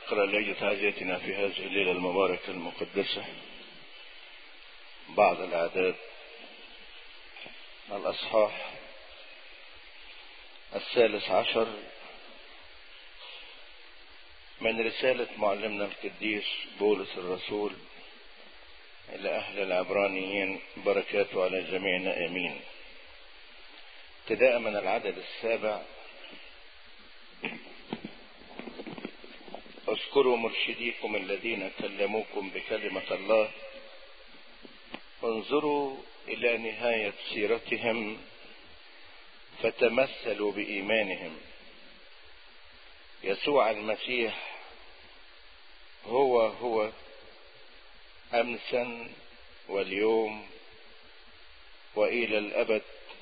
نقرأ ليلة تعزيتنا في هذه الليلة المباركة المقدسة بعض الأعداد الأصحاح الثالث عشر من رسالة معلمنا القديس بولس الرسول إلى أهل العبرانيين بركاته على جميعنا آمين ابتداء من العدد السابع اذكروا مرشديكم الذين كلموكم بكلمة الله انظروا إلى نهاية سيرتهم فتمثلوا بإيمانهم يسوع المسيح هو هو أمسا واليوم وإلى الأبد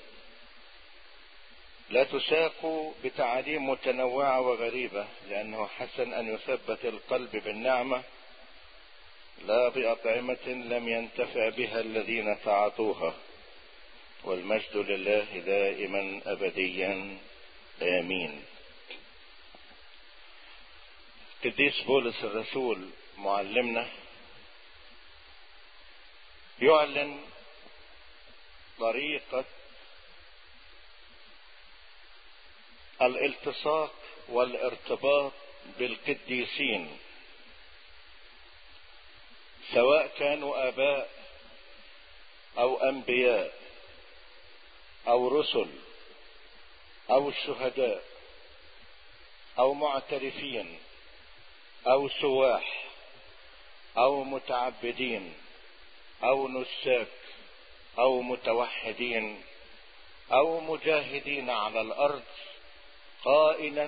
لا تساقوا بتعاليم متنوعة وغريبة لأنه حسن أن يثبت القلب بالنعمة لا بأطعمة لم ينتفع بها الذين تعاطوها والمجد لله دائما أبديا آمين قديس بولس الرسول معلمنا يعلن طريقة الالتصاق والارتباط بالقديسين سواء كانوا اباء او انبياء او رسل او شهداء او معترفين او سواح او متعبدين او نساك او متوحدين او مجاهدين على الارض قائلا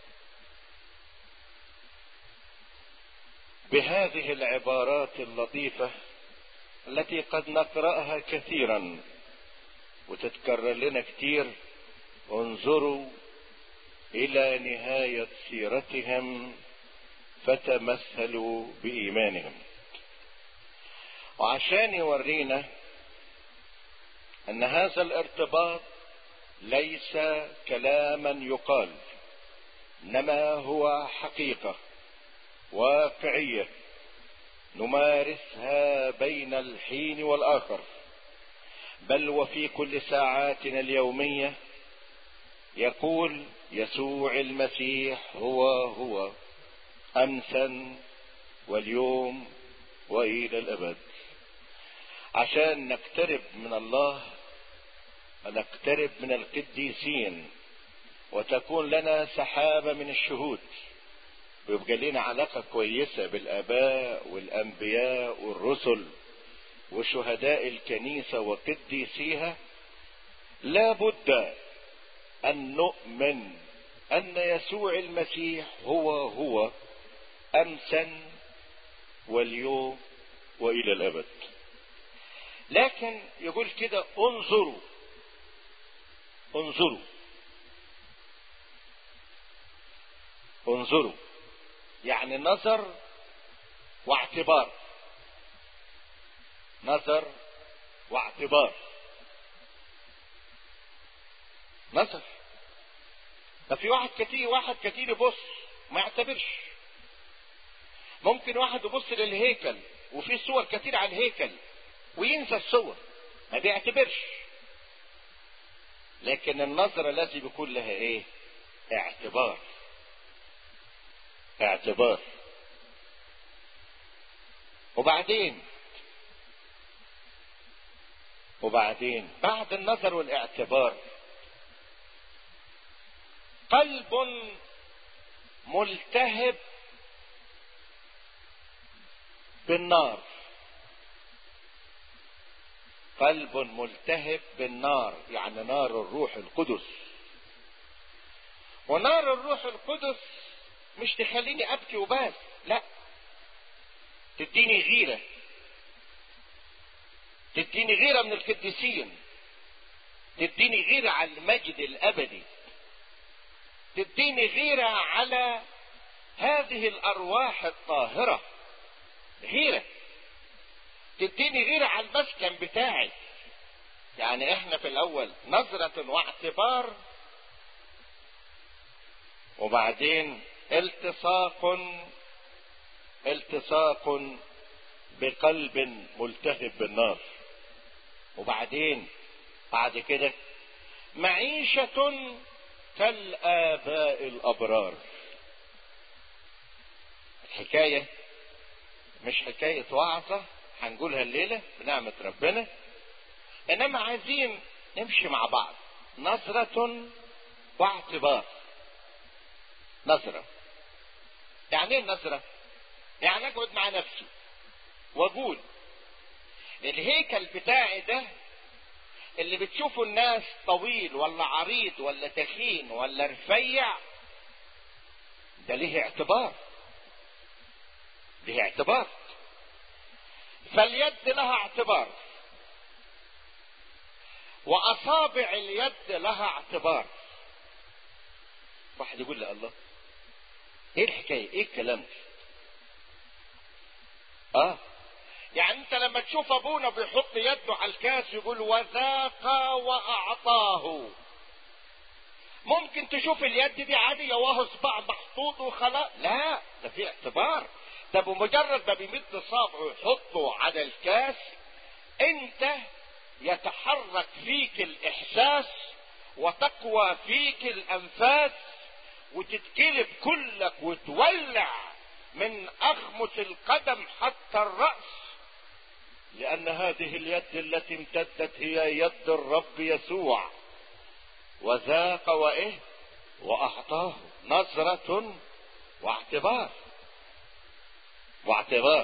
بهذه العبارات اللطيفة التي قد نقرأها كثيرا وتتكرر لنا كتير انظروا إلى نهاية سيرتهم فتمثلوا بإيمانهم وعشان يورينا أن هذا الارتباط ليس كلاما يقال انما هو حقيقه واقعيه نمارسها بين الحين والاخر بل وفي كل ساعاتنا اليوميه يقول يسوع المسيح هو هو امسا واليوم والى الابد عشان نقترب من الله ونقترب من القديسين وتكون لنا سحابة من الشهود ويبقى لنا علاقة كويسة بالآباء والأنبياء والرسل وشهداء الكنيسة وقديسيها لا بد أن نؤمن أن يسوع المسيح هو هو أمسا واليوم وإلى الأبد لكن يقول كده انظروا انظروا انظروا يعني نظر واعتبار نظر واعتبار نظر ده في واحد كتير واحد كتير يبص ما يعتبرش ممكن واحد يبص للهيكل وفي صور كتير على الهيكل وينسى الصور ما بيعتبرش لكن النظرة لازم يكون لها ايه اعتبار اعتبار وبعدين وبعدين بعد النظر والاعتبار قلب ملتهب بالنار قلب ملتهب بالنار يعني نار الروح القدس ونار الروح القدس مش تخليني ابكي وبس لا تديني غيره تديني غيره من القديسين تديني غيره على المجد الابدي تديني غيره على هذه الارواح الطاهره غيره تديني غيره على المسكن بتاعي يعني احنا في الاول نظرة واعتبار وبعدين التصاق التصاق بقلب ملتهب بالنار وبعدين بعد كده معيشة كالآباء الأبرار الحكاية مش حكاية وعظة هنقولها الليلة بنعمة ربنا إنما عايزين نمشي مع بعض نظرة واعتبار نظرة يعني ايه النظرة؟ يعني اقعد مع نفسي واقول الهيكل بتاعي ده اللي بتشوفوا الناس طويل ولا عريض ولا تخين ولا رفيع ده ليه اعتبار ليه اعتبار فاليد لها اعتبار واصابع اليد لها اعتبار واحد يقول لي الله ايه الحكايه ايه الكلام ده اه يعني انت لما تشوف ابونا بيحط يده على الكاس يقول وذاق واعطاه ممكن تشوف اليد دي عادية وهو صباع محطوط وخلاص لا ده في اعتبار ده بمجرد ما بيمد صابعه يحطه على الكاس انت يتحرك فيك الاحساس وتقوى فيك الانفاس وتتقلب كلك وتولع من اخمس القدم حتى الراس لان هذه اليد التي امتدت هي يد الرب يسوع وذاق وايه واعطاه نظرة واعتبار واعتبار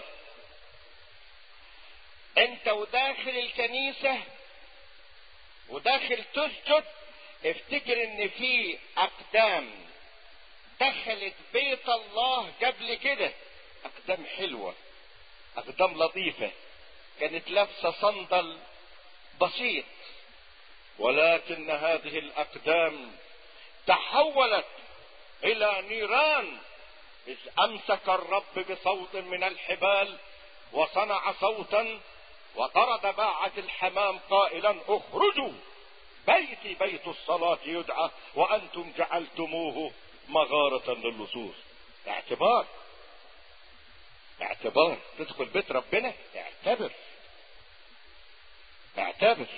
انت وداخل الكنيسة وداخل تسجد افتكر ان في اقدام دخلت بيت الله قبل كده اقدام حلوة اقدام لطيفة كانت لابسة صندل بسيط ولكن هذه الاقدام تحولت الى نيران اذ امسك الرب بصوت من الحبال وصنع صوتا وطرد باعة الحمام قائلا اخرجوا بيتي بيت الصلاة يدعى وانتم جعلتموه مغارة للصوص اعتبار اعتبار تدخل بيت ربنا اعتبر اعتبر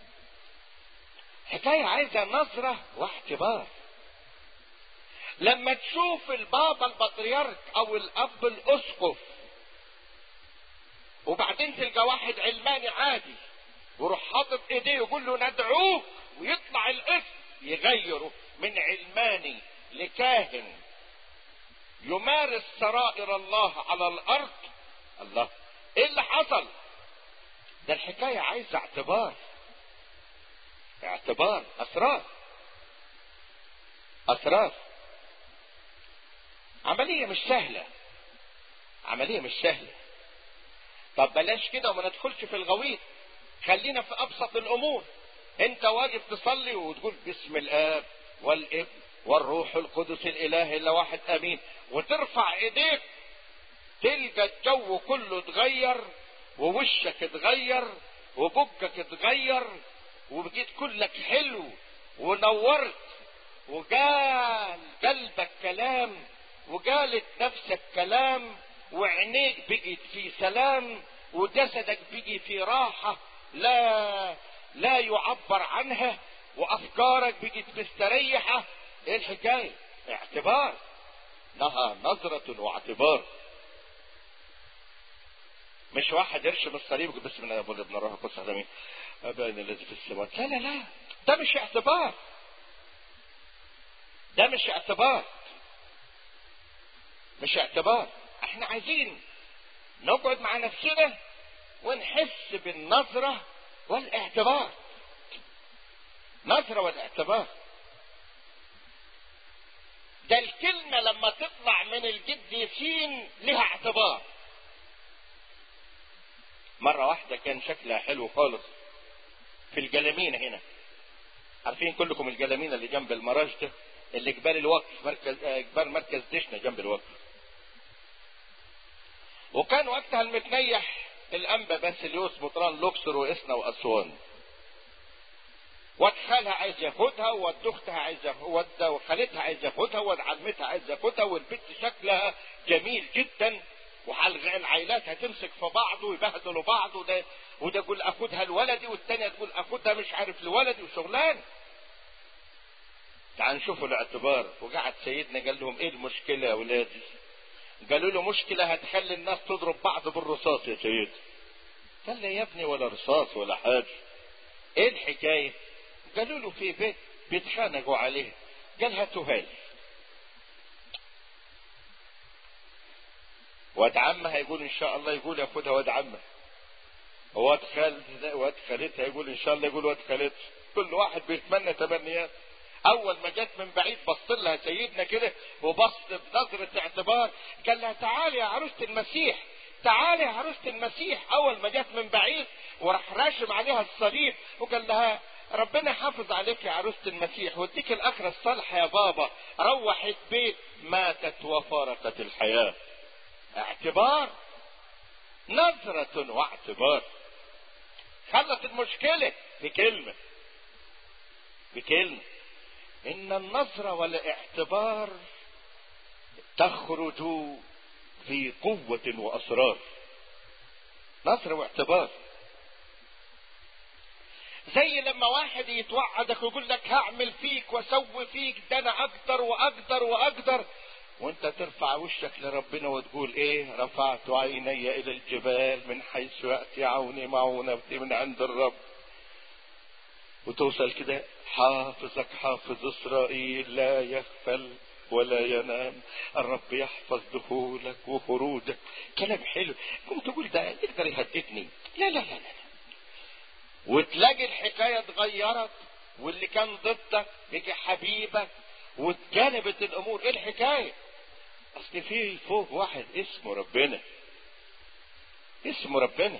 حكاية عايزة نظرة واعتبار لما تشوف البابا البطريرك او الاب الاسقف وبعدين تلقى واحد علماني عادي ويروح حاطط ايديه يقول له ندعوه ويطلع الاسم يغيره من علماني لكاهن يمارس سرائر الله على الارض الله ايه اللي حصل ده الحكاية عايزة اعتبار اعتبار اسرار اسرار عملية مش سهلة عملية مش سهلة طب بلاش كده وما ندخلش في الغويط خلينا في ابسط الامور انت واجب تصلي وتقول باسم الاب والابن والروح القدس الاله الا واحد امين وترفع ايديك تلقى الجو كله اتغير ووشك اتغير وبقك اتغير وبقيت كلك حلو ونورت وقال قلبك كلام وقالت نفسك كلام وعينيك بقيت في سلام وجسدك بقي في راحة لا لا يعبر عنها وافكارك بقت مستريحة ايه الحكاية اعتبار لها نظرة واعتبار مش واحد يرشم الصليب يقول بسم الله يا ابن ابن الروح القدس امين ابانا الذي في السماوات لا لا لا ده مش اعتبار ده مش اعتبار مش اعتبار احنا عايزين نقعد مع نفسنا ونحس بالنظرة والاعتبار نظرة والاعتبار ده الكلمة لما تطلع من القديسين لها اعتبار مرة واحدة كان شكلها حلو خالص في الجلامين هنا عارفين كلكم الجلامين اللي جنب المراج ده اللي جبال الوقف مركز جبال مركز دشنا جنب الوقف وكان وقتها المتنيح الانبا باسليوس مطران لوكسر واسنا واسوان واد خالها عايز ياخدها واد اختها عايز ياخدها وخالتها عايز ياخدها واد عمتها عايز ياخدها والبنت شكلها جميل جدا والعائلات هتمسك في بعض ويبهدلوا بعض وده وده يقول اخدها لولدي والتانية تقول اخدها مش عارف لولدي وشغلان تعال نشوفوا الاعتبار وقعد سيدنا قال لهم ايه المشكلة يا ولادي قالوا له مشكلة هتخلي الناس تضرب بعض بالرصاص يا سيد قال له يا ابني ولا رصاص ولا حاجة ايه الحكاية قالوا له في بيت بيتخانقوا عليه قال هاتوها لي واد عمها يقول ان شاء الله يقول ياخدها واد عمها واد خالد واد خالتها يقول ان شاء الله يقول واد خالتها كل واحد بيتمنى تمنيات اول ما جت من بعيد بص لها سيدنا كده وبص بنظرة اعتبار قال لها تعالي يا عروسة المسيح تعالي يا عروسة المسيح اول ما جت من بعيد وراح راشم عليها الصليب وقال لها ربنا يحافظ عليك يا عروسة المسيح واديك الاخرة الصالحة يا بابا روحت بيت ماتت وفارقت الحياة اعتبار نظرة واعتبار خلت المشكلة بكلمة بكلمة إن النظرة والاعتبار تخرج في قوة وأسرار نظرة واعتبار زي لما واحد يتوعدك ويقول لك هعمل فيك واسوي فيك ده انا اقدر واقدر واقدر وانت ترفع وشك لربنا وتقول ايه رفعت عيني الى الجبال من حيث ياتي عوني معونتي من عند الرب وتوصل كده حافظك حافظ اسرائيل لا يغفل ولا ينام الرب يحفظ دخولك وخروجك كلام حلو كنت تقول ده يقدر يهددني لا لا لا لا وتلاقي الحكايه اتغيرت واللي كان ضدك بقي حبيبك واتجنبت الامور ايه الحكايه اصل في فوق واحد اسمه ربنا اسمه ربنا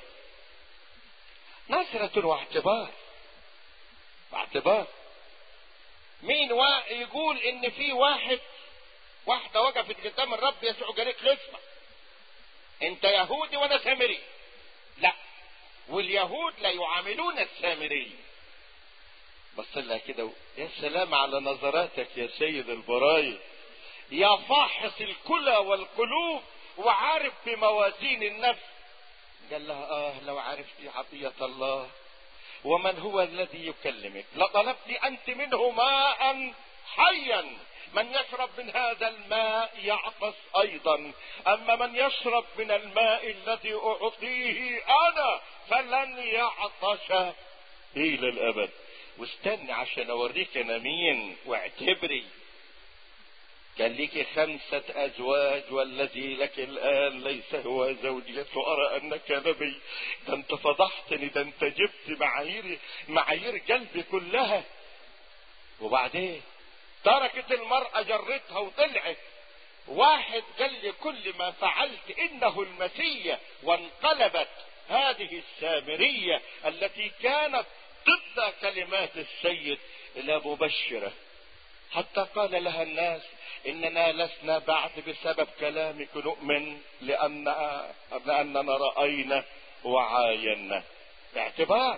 نظرة واعتبار واعتبار مين وا... يقول ان في واحد واحدة وقفت قدام الرب يسوع قالت له اسمع انت يهودي وانا سامري لا واليهود لا يعاملون السامري بص لها كده يا سلام على نظراتك يا سيد البرايد يا فاحص الكلى والقلوب وعارف بموازين النفس قال لها اه لو عرفت عطية الله ومن هو الذي يكلمك لطلبت انت منه ماء حيا من يشرب من هذا الماء يعطس ايضا اما من يشرب من الماء الذي اعطيه انا فلن يعطش الى الابد واستني عشان اوريك انا مين واعتبري كان ليك خمسة أزواج والذي لك الآن ليس هو زوجي أرى أنك نبي ده أنت فضحتني ده أنت جبت معايير معايير قلبي كلها وبعدين تركت المرأة جرتها وطلعت واحد قال لي كل ما فعلت إنه المسيح وانقلبت هذه السامرية التي كانت ضد كلمات السيد إلى مبشرة حتى قال لها الناس اننا لسنا بعد بسبب كلامك نؤمن لان لاننا راينا وعاينا اعتبار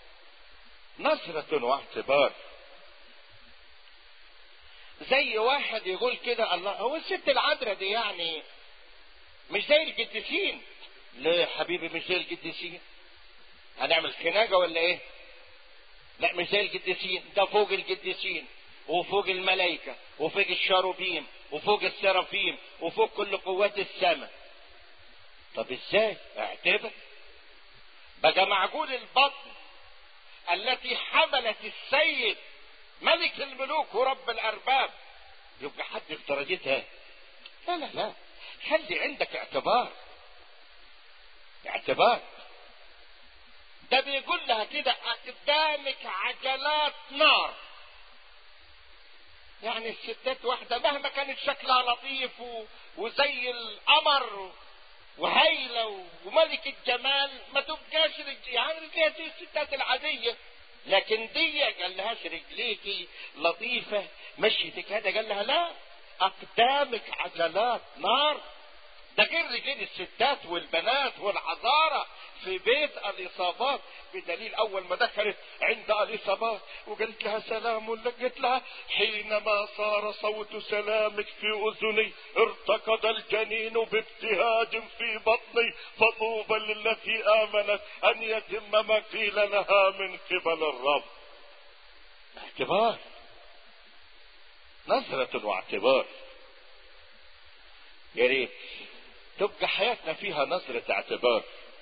نظرة واعتبار زي واحد يقول كده الله هو الست العذراء دي يعني مش زي القديسين ليه يا حبيبي مش زي القديسين هنعمل خناقه ولا ايه لا مش زي القديسين ده فوق القديسين وفوق الملائكة وفوق الشاروبيم وفوق السرافيم وفوق كل قوات السماء طب ازاي اعتبر بقى معقول البطن التي حملت السيد ملك الملوك ورب الارباب يبقى حد في درجتها لا لا لا خلي عندك اعتبار اعتبار ده بيقول لها كده قدامك عجلات نار يعني الستات واحدة مهما كانت شكلها لطيف و... وزي القمر وهايلة وملكة جمال ما تبقاش رجل يعني رجليها زي الستات العادية لكن دي قال لهاش رجليكي لطيفة مشيتك هذا قال لها لا أقدامك عجلات نار ده غير رجلين الستات والبنات والعذارى في بيت اليصابات بدليل اول ما دخلت عند اليصابات وقالت لها سلام لقيت لها حينما صار صوت سلامك في اذني ارتقد الجنين بابتهاج في بطني فطوبى للتي امنت ان يتم ما قيل لها من قبل الرب اعتبار نظرة واعتبار يا ريت تبقى حياتنا فيها نظرة اعتبار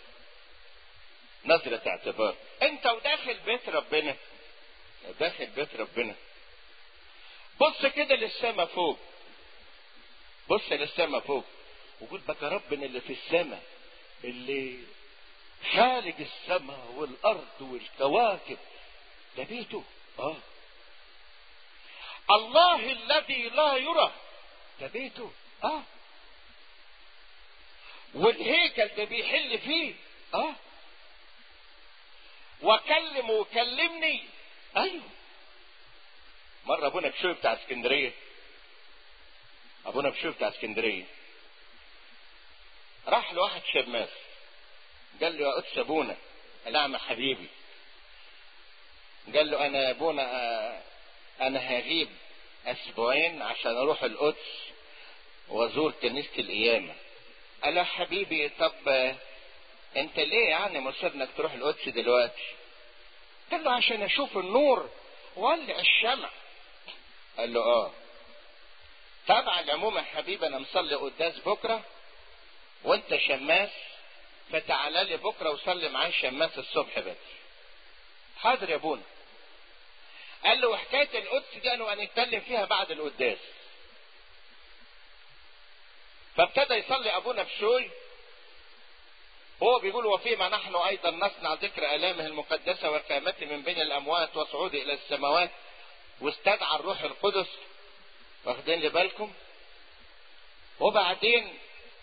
نظرة اعتبار انت وداخل بيت ربنا داخل بيت ربنا بص كده للسما فوق بص للسما فوق وقول بقى ربنا اللي في السما اللي خالق السماء والارض والكواكب ده بيته اه الله الذي لا يرى ده بيته اه والهيكل ده بيحل فيه اه وكلم وكلمني ايوه مرة ابونا بشوي بتاع اسكندرية ابونا بشوي بتاع اسكندرية راح لواحد شماس قال له يا قدس ابونا نعم حبيبي قال له انا ابونا آه انا هغيب اسبوعين عشان اروح القدس وازور كنيسة القيامة قال له حبيبي طب انت ليه يعني مصر انك تروح القدس دلوقتي قال له عشان اشوف النور ولع الشمع قال له اه طبعا العموم يا حبيبي انا مصلي قداس بكره وانت شماس فتعالى لي بكره وصلي معايا شماس الصبح بس حاضر يا ابونا قال له حكايه القدس دي انا هنتكلم فيها بعد القداس فابتدى يصلي ابونا بشوي هو بيقول وفيما نحن ايضا نصنع ذكر الامه المقدسه وقامته من بين الاموات وصعوده الى السماوات واستدعى الروح القدس واخدين لي بالكم وبعدين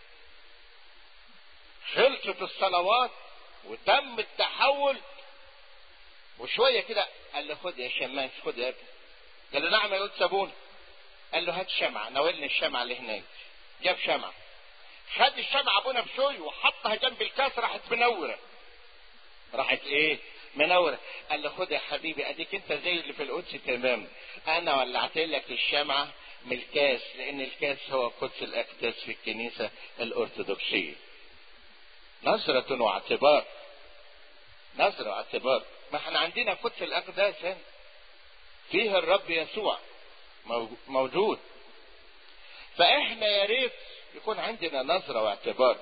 خلصت الصلوات وتم التحول وشويه كده قال له خد يا شماس خد يا ابني قال له نعم يا قدس سابون قال له هات شمعة ناولني الشمعة اللي هناك جاب شمعة خد الشمعة ابونا بشوي وحطها جنب الكاس راحت منورة راحت ايه منورة قال له خد يا حبيبي اديك انت زي اللي في القدس تمام انا ولعت لك الشمعة من الكاس لان الكاس هو قدس الاقداس في الكنيسة الارثوذكسية نظرة واعتبار نظرة واعتبار ما احنا عندنا قدس الاقداس هنا فيه الرب يسوع موجود فاحنا يا ريت يكون عندنا نظرة واعتبار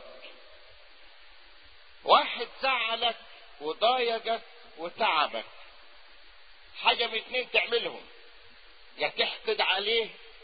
واحد زعلك وضايقك وتعبك حاجة من اتنين تعملهم يا تحقد عليه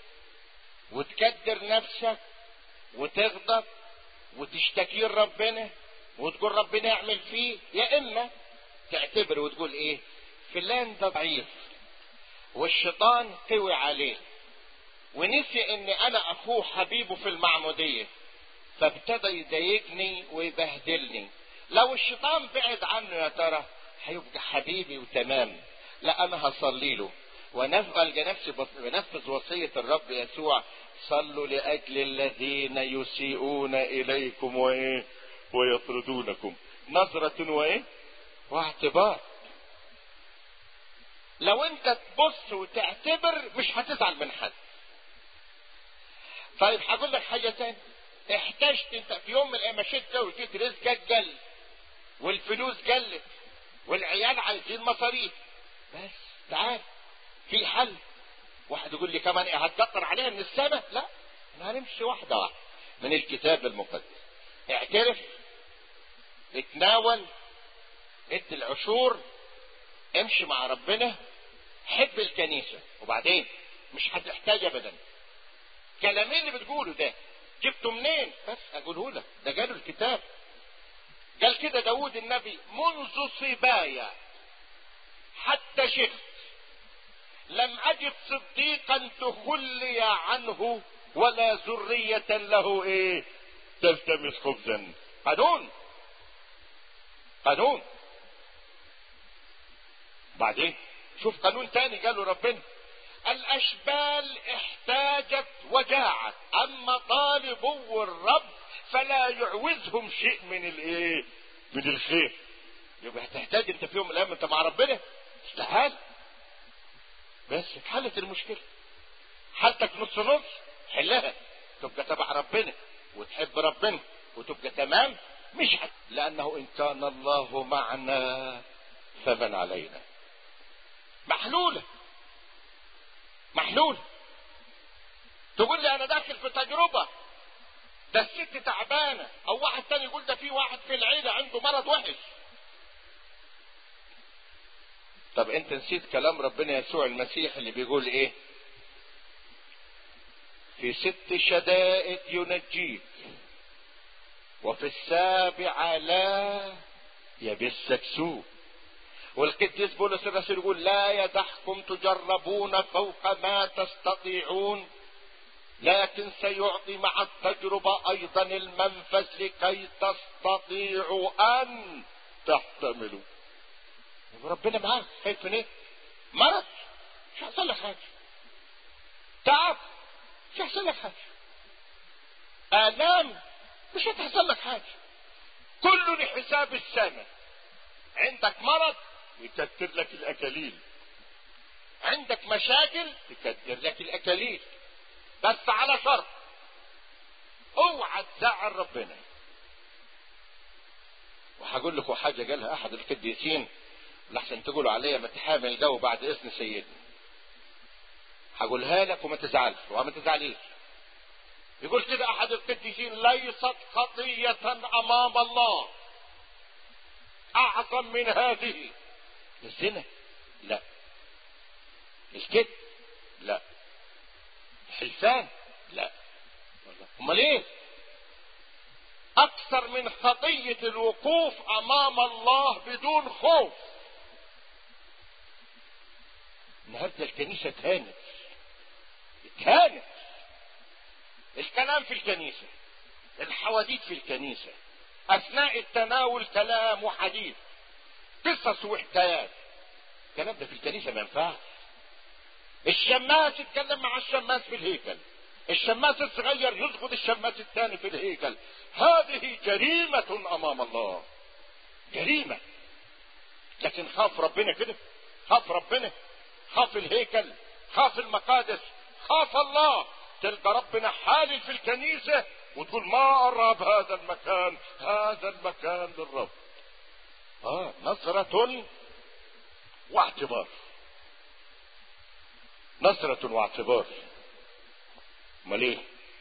وتكدر نفسك وتغضب وتشتكي ربنا وتقول ربنا يعمل فيه يا اما تعتبر وتقول ايه فلان ده ضعيف والشيطان قوي عليه ونسي ان انا اخوه حبيبه في المعمودية فابتدى يضايقني ويبهدلني لو الشيطان بعد عنه يا ترى هيبقى حبيبي وتمام لا انا هصلي له ونفعل نفسي بنفذ وصية الرب يسوع صلوا لأجل الذين يسيئون إليكم وإيه ويطردونكم نظرة وإيه واعتبار لو انت تبص وتعتبر مش هتزعل من حد طيب هقول لك حاجة تاني احتجت انت في يوم من الايام مشيت كده ولقيت رزقك قل والفلوس قلت والعيال عايزين مصاريف بس تعال في حل واحد يقول لي كمان ايه هتقطر عليها من السماء لا احنا هنمشي واحدة واحدة من الكتاب المقدس اعترف اتناول ادي العشور امشي مع ربنا حب الكنيسة وبعدين مش هتحتاج ابدا كلامين اللي بتقوله ده جبته منين بس اقوله لك ده قاله الكتاب قال كده داود النبي منذ صبايا حتى شخت لم اجد صديقا تخلي عنه ولا ذرية له ايه تلتمس خبزا قانون قانون بعدين شوف قانون تاني قالوا ربنا الاشبال احتاجت وجاعت اما طالبو الرب فلا يعوزهم شيء من الايه من الخير يبقى هتحتاج انت في يوم من الايام انت مع ربنا استحال بس اتحلت المشكله حالتك نص نص حلها تبقى تبع ربنا وتحب ربنا وتبقى تمام مش حد لانه ان كان الله معنا فمن علينا محلوله محلوله تقول لي انا داخل في تجربه ده الست تعبانه او واحد تاني يقول ده في واحد في العيله عنده مرض وحش طب انت نسيت كلام ربنا يسوع المسيح اللي بيقول ايه في ست شدائد ينجيك وفي السابعة لا يبسك سوء والقديس بولس الرسول يقول لا يدحكم تجربون فوق ما تستطيعون لكن سيعطي مع التجربة أيضا المنفذ لكي تستطيعوا أن تحتملوا ربنا معاك خايف من ايه؟ مرض مش هيحصل لك حاجة تعب مش هيحصل لك حاجة آلام مش هتحصل لك حاجة كله لحساب السنة عندك مرض يكتر لك الأكاليل عندك مشاكل يكتر لك الأكاليل بس على شرط اوعى تزعل ربنا وهقول لكم حاجة قالها أحد القديسين لحسن تقولوا عليا متحامل الجو بعد إذن سيدنا هقولها لك وما تزعلش وما تزعليش يقول كده احد القديسين ليست خطية امام الله اعظم من هذه الزنا لا الكذب لا الحلفان لا امال ايه اكثر من خطية الوقوف امام الله بدون خوف النهارده الكنيسة تهانت اتهانت الكلام في الكنيسة الحواديت في الكنيسة أثناء التناول كلام وحديث قصص وحكايات الكلام ده في الكنيسة ما ينفعش الشماس يتكلم مع الشماس في الهيكل الشماس الصغير يسقط الشماس الثاني في الهيكل هذه جريمة أمام الله جريمة لكن خاف ربنا كده خاف ربنا خاف الهيكل خاف المقادس خاف الله تلقى ربنا حالل في الكنيسة وتقول ما قرب هذا المكان هذا المكان للرب اه نظرة واعتبار نظرة واعتبار امال ايه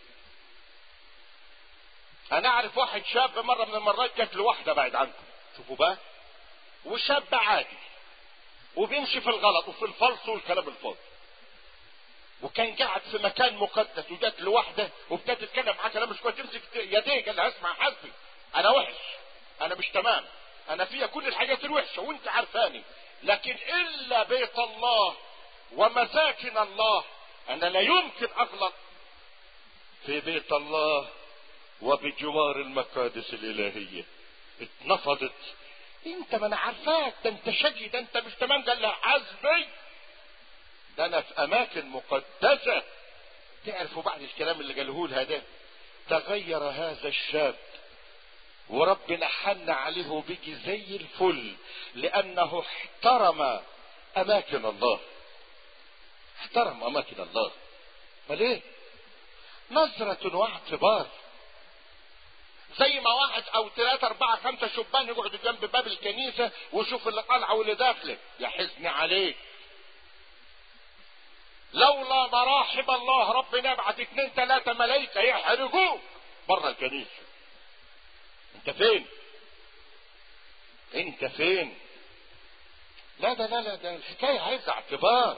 انا اعرف واحد شاب مرة من المرات جات له واحدة بعد عنكم شوفوا بقى وشاب عادي وبيمشي في الغلط وفي الفلس والكلام الفاضي وكان قاعد في مكان مقدس وجات له واحده وابتدت تتكلم معاه كلام مش كويس تمسك يديه قال لها اسمع حسبي انا وحش انا مش تمام انا فيها كل الحاجات الوحشه وانت عارفاني لكن الا بيت الله ومساكن الله انا لا يمكن اغلط في بيت الله وبجوار المقادس الالهيه اتنفضت انت ما انا عارفاك ده انت شقي ده انت مش تمام قال لها حسبي ده انا في اماكن مقدسة تعرفوا بعد الكلام اللي قاله لها ده تغير هذا الشاب وربنا حن عليه وبيجي زي الفل لانه احترم اماكن الله احترم اماكن الله ما ليه نظرة واعتبار زي ما واحد او ثلاثة اربعة خمسة شبان يقعدوا جنب باب الكنيسة ويشوف اللي طالعة واللي داخله يا حزن عليك لولا مراحم الله ربنا يبعت اثنين ثلاثة ملايكة يحرقوك بره الكنيسة انت فين انت فين لا ده لا لا ده الحكاية عايزة اعتبار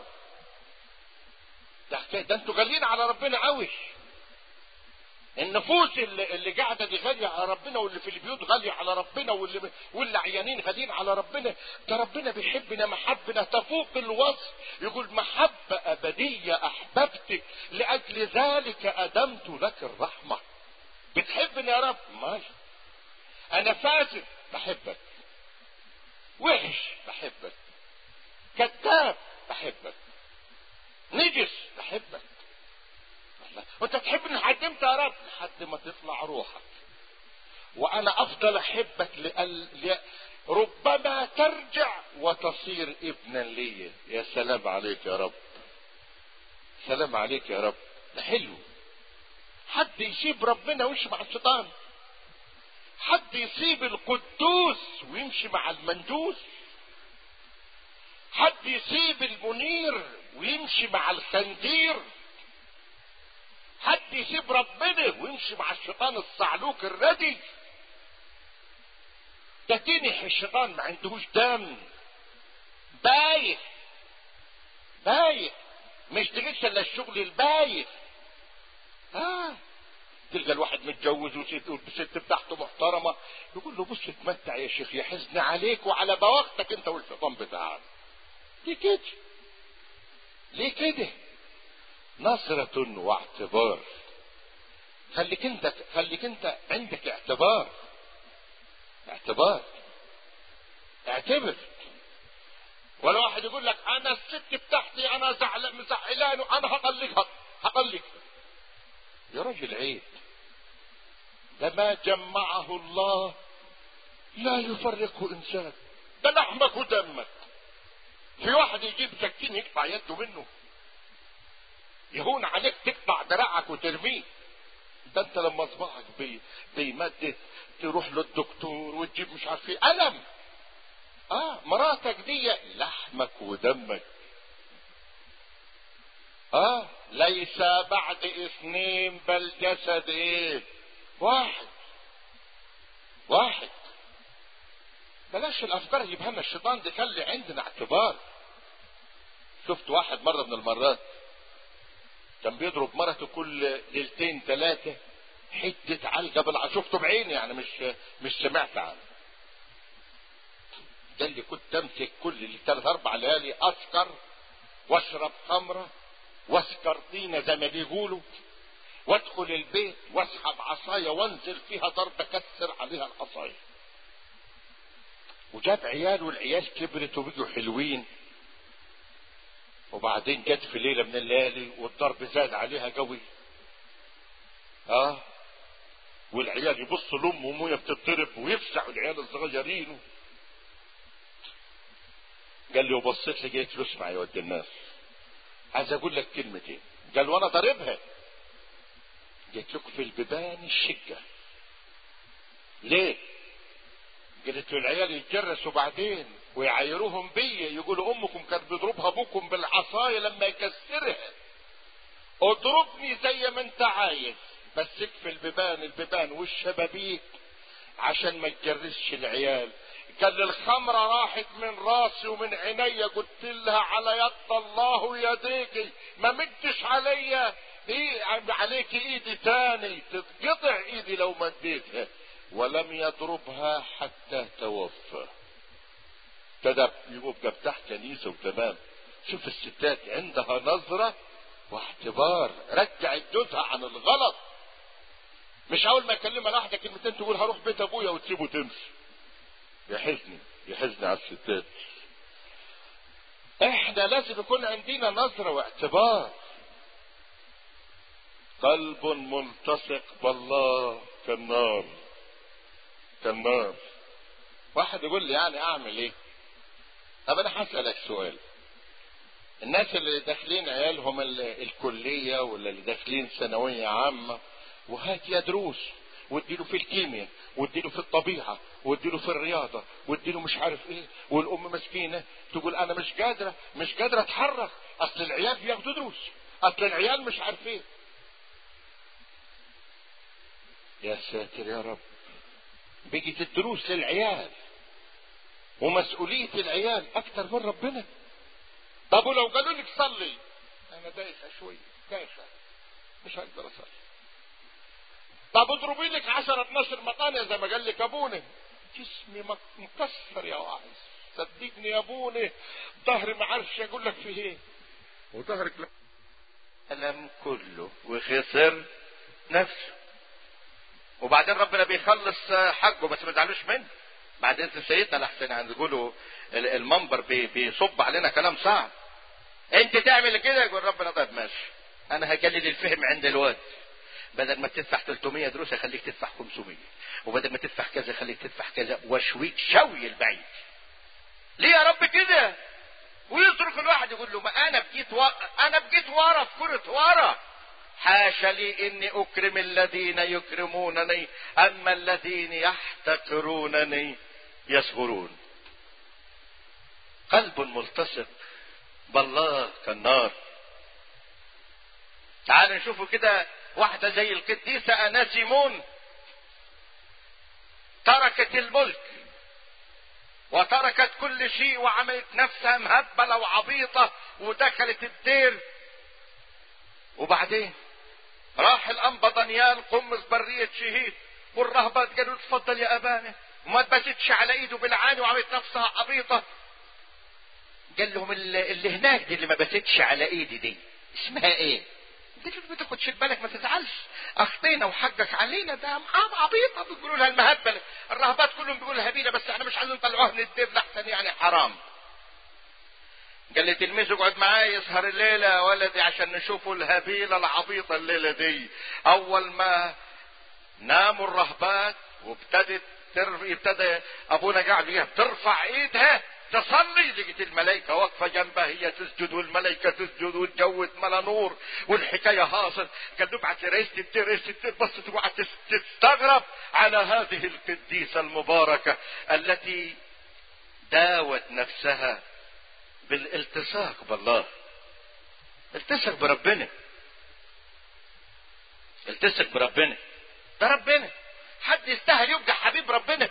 ده حكاية ده انتوا غاليين على ربنا قوي النفوس اللي, اللي قاعده دي غاليه على ربنا واللي في البيوت غاليه على ربنا واللي واللي عيانين غاليين على ربنا ده ربنا بيحبنا محبنا تفوق الوصف يقول محبه ابديه احببتك لاجل ذلك ادمت لك الرحمه بتحبني يا رب ماشي انا فاسد بحبك وحش بحبك كذاب بحبك نجس بحبك وانت تحب ان حد امتى يا رب لحد ما تطلع روحك وانا افضل احبك لأل... ل... ربما ترجع وتصير ابنا لي يا سلام عليك يا رب سلام عليك يا رب ده حلو حد يسيب ربنا ويمشي مع الشيطان حد يسيب القدوس ويمشي مع المندوس حد يسيب المنير ويمشي مع الخنزير حد يسيب ربنا ويمشي مع الشيطان الصعلوك الردي ده تنح الشيطان ما عندهوش دم بايخ بايخ ما يشتغلش الا الشغل البايخ اه تلقى الواحد متجوز والست بتاعته محترمة يقول له بص اتمتع يا شيخ يحزن عليك وعلى بواختك انت والشيطان بتاعك ليه كده ليه كده نظرة واعتبار خليك انت خليك انت عندك اعتبار اعتبار اعتبر ولا واحد يقول لك انا الست بتاعتي انا زعل مزعلان وانا هطلقها هطلق يا راجل عيب ده ما جمعه الله لا يفرقه انسان ده لحمك ودمك في واحد يجيب سكين يقطع يده منه يهون عليك تقطع دراعك وترميه ده انت لما صباعك بي بيمدد تروح للدكتور وتجيب مش عارف ايه الم اه مراتك دي لحمك ودمك اه ليس بعد اثنين بل جسد ايه واحد واحد بلاش الافكار اللي يجيبها لنا الشيطان دي خلي عندنا اعتبار شفت واحد مره من المرات كان بيضرب مرته كل ليلتين ثلاثه حته علقه بالع شفته بعيني يعني مش مش سمعت عنه قال لي كنت امسك كل ثلاث اربع ليالي اسكر واشرب خمره واسكر طينه زي ما بيقولوا وادخل البيت واسحب عصايه وانزل فيها ضرب اكسر عليها العصايه وجاب عيال والعيال كبرت وبقوا حلوين وبعدين جت في ليله من الليالي والضرب زاد عليها قوي اه والعيال يبصوا لامهم وهي بتضرب ويفزعوا العيال الصغيرين قال لي وبصيت لي جيت له اسمع يا ود الناس عايز اقول لك كلمتين قال وانا ضاربها جيت لكم في البيبان الشقه ليه قالت له العيال يتجرسوا بعدين ويعايروهم بيا يقولوا امكم كانت بيضربها ابوكم بالعصايه لما يكسرها اضربني زي ما انت عايز بس اكفي البيبان البيبان والشبابيك عشان ما تجرسش العيال قال لي الخمرة راحت من راسي ومن عيني قلت لها على يد الله يديكي ما مدش عليا ايه عليك ايدي تاني تتقطع ايدي لو مديتها ولم يضربها حتى توفى ابتدى يبقى بتاع كنيسة وتمام شوف الستات عندها نظرة واعتبار رجعت جوزها عن الغلط مش اول ما يكلمها لوحدك كلمتين تقول هروح بيت ابويا وتسيبه تمشي يحزني يحزني على الستات احنا لازم يكون عندنا نظرة واعتبار قلب ملتصق بالله كالنار كالنار واحد يقول لي يعني اعمل ايه طب انا هسألك سؤال الناس اللي داخلين عيالهم الكلية ولا اللي داخلين ثانوية عامة وهات يا دروس واديله في الكيمياء واديله في الطبيعة واديله في الرياضة واديله مش عارف ايه والام مسكينة تقول انا مش قادرة مش قادرة اتحرك اصل العيال بياخدوا دروس اصل العيال مش عارف ايه يا ساتر يا رب بقت الدروس للعيال ومسؤولية العيال اكتر من ربنا طب ولو قالوا لك صلي انا دايخة شوية دايخة مش هقدر اصلي طب اضربي لك 10 12 مطانية زي ما قال لك ابونا جسمي مكسر يا واعظ صدقني يا ابونا ظهري ما عارفش اقول لك فيه ايه وظهرك لا ألم كله وخسر نفسه وبعدين ربنا بيخلص حقه بس ما تزعلوش منه بعدين سيدنا لحسن عند يقولوا المنبر بي بيصب علينا كلام صعب انت تعمل كده يقول ربنا طيب ماشي انا هجلد الفهم عند الواد بدل ما تدفع 300 دروس خليك تدفع 500 وبدل ما تدفع كذا خليك تدفع كذا وشويك شوي البعيد ليه يا رب كده ويصرخ الواحد يقول له ما انا بقيت و... انا بقيت ورا في كرة ورا حاشا لي اني اكرم الذين يكرمونني اما الذين يحتقرونني يصغرون قلب ملتصق بالله كالنار تعالوا نشوفوا كده واحدة زي القديسة أناسيمون تركت الملك وتركت كل شيء وعملت نفسها مهبلة وعبيطة ودخلت الدير وبعدين راح الأنبا دانيال قمص برية شهيد والرهبات قالوا اتفضل يا أبانا وما تبستش على ايده بالعاني وعملت نفسها عبيطة قال لهم اللي, اللي هناك دي اللي ما بستش على ايدي دي اسمها ايه انت شوف ما تاخدش بالك ما تزعلش اخطينا وحقك علينا ده عم عبيطه بيقولوا لها المهبله الرهبات كلهم بيقولوا هبيله بس احنا مش عايزين نطلعوها من الدير لحسن يعني حرام قال لي تلميذ اقعد معايا يسهر الليله يا ولدي عشان نشوفوا الهبيله العبيطه الليله دي اول ما ناموا الرهبات وابتدت ترف... ابتدى ابونا قاعد ترفع ايدها تصلي لقيت الملائكة واقفة جنبها هي تسجد والملائكة تسجد والجو اتملى نور والحكاية هاصل قال له ابعت رئيسة الدير رئيسة الدير بصت وقعدت تستغرب على هذه القديسة المباركة التي داوت نفسها بالالتصاق بالله التصق بربنا التصق بربنا ده ربنا حد يستاهل يبقى حبيب ربنا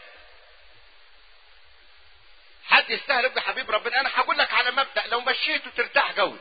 حد يستاهل يبقى حبيب ربنا انا هقول لك على مبدا لو مشيته ترتاح قوي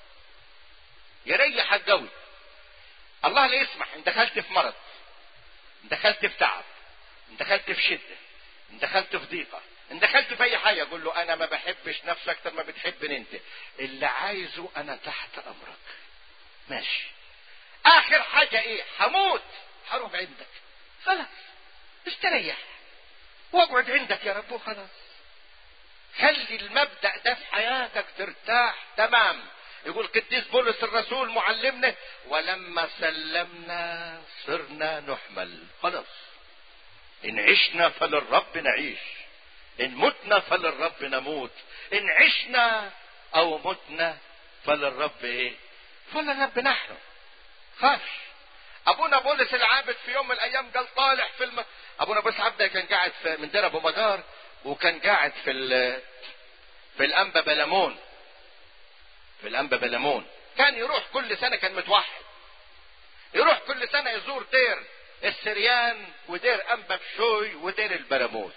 يريحك قوي الله لا يسمح ان دخلت في مرض ان دخلت في تعب ان دخلت في شده ان دخلت في ضيقه ان دخلت في اي حاجه قول له انا ما بحبش نفسك اكتر ما بتحبني انت اللي عايزه انا تحت امرك ماشي اخر حاجه ايه هموت هروح عندك خلاص استريح واقعد عندك يا رب وخلاص خلي المبدا ده في حياتك ترتاح تمام يقول قديس بولس الرسول معلمنا ولما سلمنا صرنا نحمل خلاص ان عشنا فللرب نعيش ان متنا فللرب نموت ان عشنا او متنا فللرب ايه فللرب نحن خاش ابونا بولس العابد في يوم من الايام قال طالع في الم... ابونا بولس العابد كان قاعد في من دير ابو مجار وكان قاعد في ال... في الانبا بلمون في الانبا بلمون كان يروح كل سنه كان متوحد يروح كل سنه يزور دير السريان ودير انبا بشوي ودير البراموس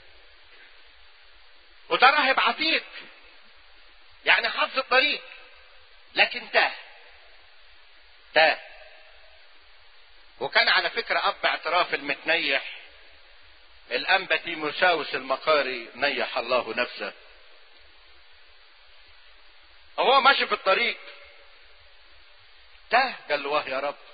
وده راهب عتيق يعني حظ الطريق لكن تاه تاه وكان على فكرة أب اعتراف المتنيح الأنبا تيموساوس المقاري نيح الله نفسه وهو ماشي في الطريق تاه قال له واه يا رب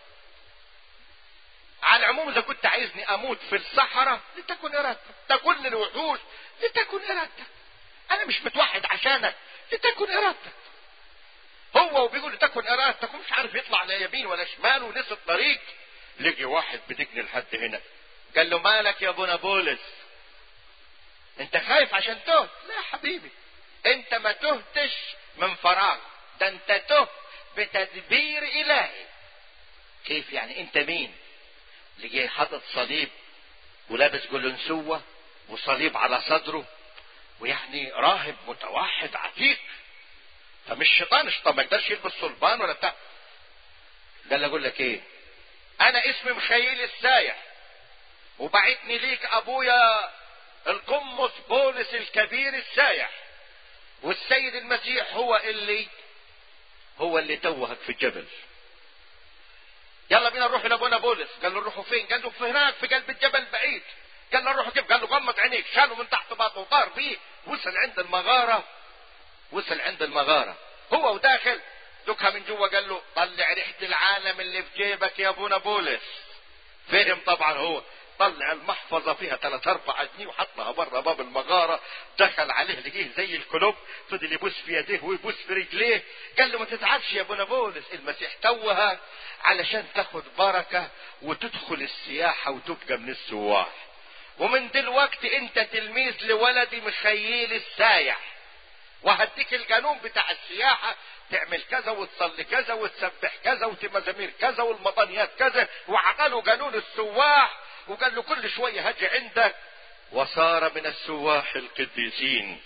على العموم اذا كنت عايزني اموت في الصحراء لتكن ارادتك تكن الوحوش لتكن ارادتك انا مش متوحد عشانك لتكن ارادتك هو وبيقول لتكن ارادتك ومش عارف يطلع لا يمين ولا شمال ونسي الطريق لقي واحد بتجني لحد هنا قال له مالك يا ابونا بولس انت خايف عشان تهت لا يا حبيبي انت ما تهتش من فراغ ده انت تهت بتدبير الهي كيف يعني انت مين اللي جاي حاطط صليب ولابس جلنسوة وصليب على صدره ويعني راهب متوحد عتيق فمش شيطان شيطان ما يقدرش يلبس صلبان ولا بتاع ده اللي اقول لك ايه انا اسمي مخيل السايح وبعتني ليك ابويا القمص بولس الكبير السايح والسيد المسيح هو اللي هو اللي توهك في الجبل يلا بينا نروح لابونا بولس قال له نروحوا فين قال له في هناك في قلب الجبل بعيد قال له نروحوا كيف قال له غمض عينيك شاله من تحت باطه وطار بيه وصل عند المغاره وصل عند المغاره هو وداخل دكها من جوا قال له طلع ريحه العالم اللي في جيبك يا ابونا بولس فهم طبعا هو طلع المحفظة فيها ثلاث أربع جنيه وحطها بره باب المغارة دخل عليه لقيه زي الكلوب فضل يبوس في يديه ويبوس في رجليه قال له ما تتعبش يا ابونا بولس المسيح توها علشان تاخد بركة وتدخل السياحة وتبقى من السواح ومن دلوقتي انت تلميذ لولدي مخيل السايح وهديك القانون بتاع السياحة تعمل كذا وتصلي كذا وتسبح كذا وتمزامير كذا والمطانيات كذا وعقلوا قانون السواح وقال له كل شوية هاجي عندك وصار من السواح القديسين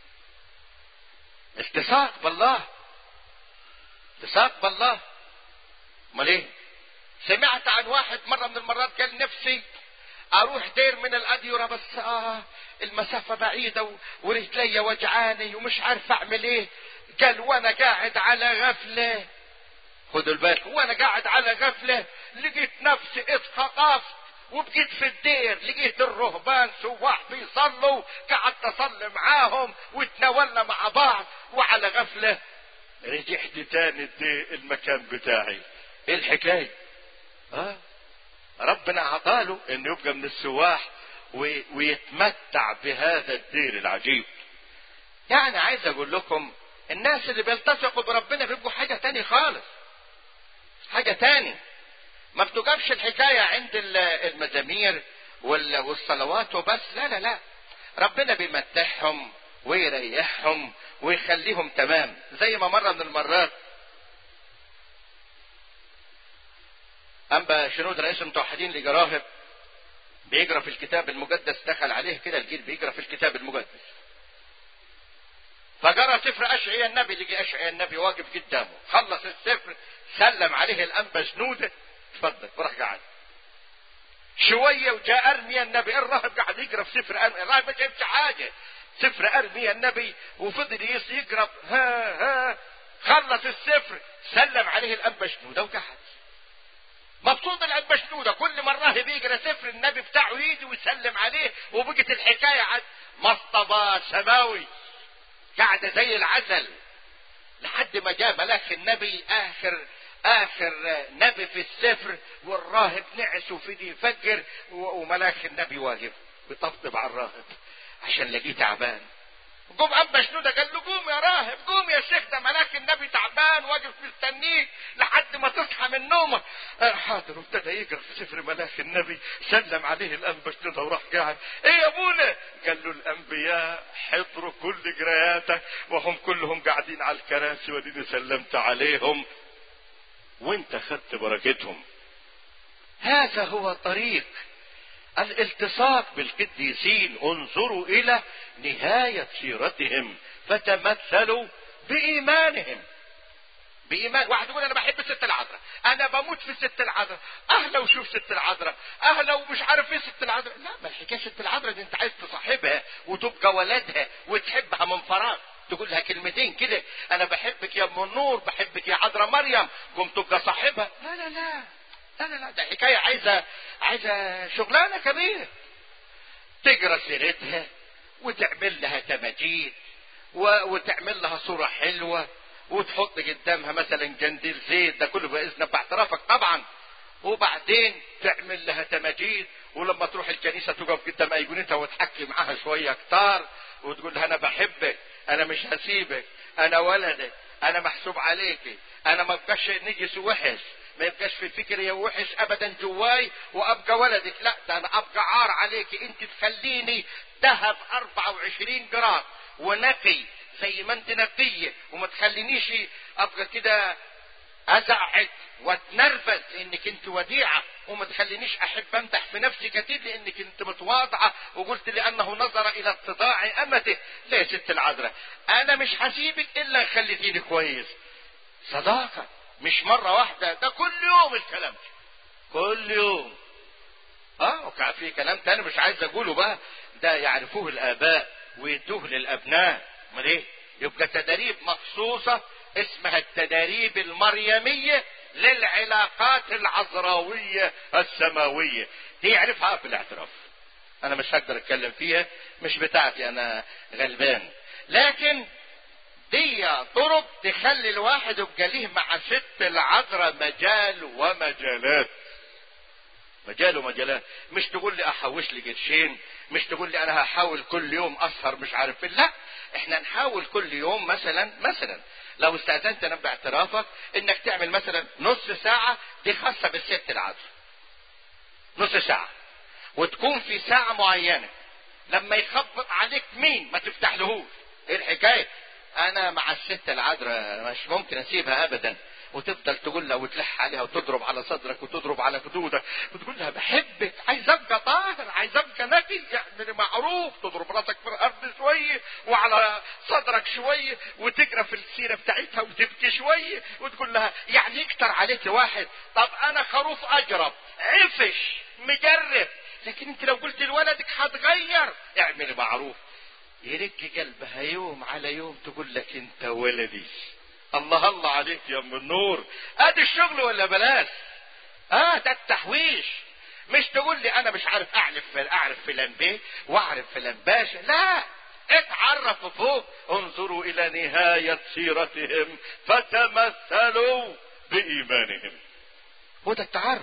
التصاق بالله التصاق بالله امال ايه سمعت عن واحد مرة من المرات قال نفسي اروح دير من الاديرة بس آه المسافة بعيدة ورجلي وجعاني ومش عارف اعمل ايه قال وانا قاعد على غفلة خدوا البال وانا قاعد على غفلة لقيت نفسي اتثقفت وبقيت في الدير لقيت الرهبان سواح بيصلوا قعدت اصلي معاهم وتناولنا مع بعض وعلى غفلة رجعت تاني الدير المكان بتاعي ايه الحكاية اه ربنا عطاله انه يبقى من السواح ويتمتع بهذا الدير العجيب يعني عايز اقول لكم الناس اللي بيلتصقوا بربنا بيبقوا حاجة تاني خالص حاجة تاني ما بتقفش الحكاية عند المزامير والصلوات وبس لا لا لا ربنا بيمتعهم ويريحهم ويخليهم تمام زي ما مرة من المرات أنبا شنود رئيس المتوحدين لجراهب بيقرا في الكتاب المقدس دخل عليه كده الجيل بيقرا في الكتاب المقدس فقرا سفر اشعيا النبي لقي اشعيا النبي واقف قدامه خلص السفر سلم عليه الانبا شنوده اتفضل وراح قاعد شويه وجاء ارميا النبي الراهب قاعد يقرا في سفر ارميا الراهب ما جابش حاجه سفر ارميا النبي وفضل يقرا ها ها خلص السفر سلم عليه الانبا شنوده وقعد مبسوط الانبا شنوده كل مره بيقرا سفر النبي بتاعه يجي ويسلم عليه وبقت الحكايه عن مصطبه سماوي قاعدة زي العسل لحد ما جاء ملاك النبي اخر اخر نبي في السفر والراهب نعس وفدي يفكر وملاك النبي واقف بيطبطب على الراهب عشان لقيه تعبان قوم ابا شنودة قال له قوم يا راهب قوم يا شيخ ده ملاك النبي تعبان واقف مستنيك لحد ما تصحى من نومك آه حاضر وابتدى يقرا في سفر ملاك النبي سلم عليه الانبا شنودة وراح قاعد ايه يا ابونا قال له الانبياء حضروا كل قراياتك وهم كلهم قاعدين على الكراسي وديني سلمت عليهم وانت خدت بركتهم هذا هو طريق الالتصاق بالقديسين انظروا الى نهاية سيرتهم فتمثلوا بإيمانهم بإيمان واحد يقول أنا بحب الست العذراء أنا بموت في الست العذراء أهلا وشوف ست العذراء أهلا ومش عارف إيه ست العذراء لا ما الحكاية ست العذراء دي أنت عايز تصاحبها وتبقى ولدها وتحبها من فراغ تقول لها كلمتين كده أنا بحبك يا أم النور بحبك يا عذراء مريم قم تبقى صاحبها لا لا لا لا لا لا ده حكاية عايزة عايزة شغلانة كبيرة تقرا سيرتها وتعمل لها تماجيد وتعمل لها صورة حلوة وتحط قدامها مثلا جنديل زيت ده كله بإذن باعترافك طبعا وبعدين تعمل لها تماجيد ولما تروح الكنيسة تقف قدام أيقونتها وتحكي معاها شوية كتار وتقول لها أنا بحبك أنا مش هسيبك أنا ولدك أنا محسوب عليكي أنا ما بقاش نجس وحش ما يبقاش في فكري وحش ابدا جواي وابقى ولدك لا ده انا ابقى عار عليك انت تخليني ذهب 24 جرام ونقي زي ما انت نقية وما تخلينيش ابقى كده ازعج واتنرفز انك انت وديعة وما تخلينيش احب امدح في نفسي كتير لانك انت متواضعة وقلت لانه نظر الى اتضاع امته لا يا ست العذراء انا مش هسيبك الا خليتيني كويس صداقة مش مرة واحدة ده كل يوم الكلام ده كل يوم اه وكان في كلام تاني مش عايز اقوله بقى ده يعرفوه الاباء ويدوه للابناء امال ايه يبقى تدريب مخصوصة اسمها التدريب المريمية للعلاقات العذراوية السماوية دي يعرفها في الاعتراف انا مش هقدر اتكلم فيها مش بتاعتي انا غلبان لكن دي طرق تخلي الواحد يبقى ليه مع ست العذراء مجال ومجالات مجاله مجالات مش تقول لي احوش لي قرشين مش تقول لي انا هحاول كل يوم اسهر مش عارف فين لا احنا نحاول كل يوم مثلا مثلا لو استاذنت انا باعترافك انك تعمل مثلا نص ساعه دي خاصه بالست العذراء نص ساعه وتكون في ساعه معينه لما يخبط عليك مين ما تفتحلهوش ايه الحكايه انا مع الست العذراء مش ممكن اسيبها ابدا وتفضل تقول لها وتلح عليها وتضرب على صدرك وتضرب على خدودك وتقول لها بحبك عايز ابقى طاهر عايز ابقى نقي يعني معروف تضرب راسك في الارض شويه وعلى صدرك شويه وتقرا في السيره بتاعتها وتبكي شويه وتقول لها يعني يكتر عليك واحد طب انا خروف اجرب عفش مجرب لكن انت لو قلت لولدك هتغير اعمل معروف يرق قلبها يوم على يوم تقول لك انت ولدي الله الله عليك يا ام النور ادي الشغل ولا بلاش اه ده التحويش مش تقول لي انا مش عارف اعرف اعرف فلان بيه واعرف فلان باشا لا اتعرف فوق انظروا الى نهاية سيرتهم فتمثلوا بايمانهم هو ده التعرف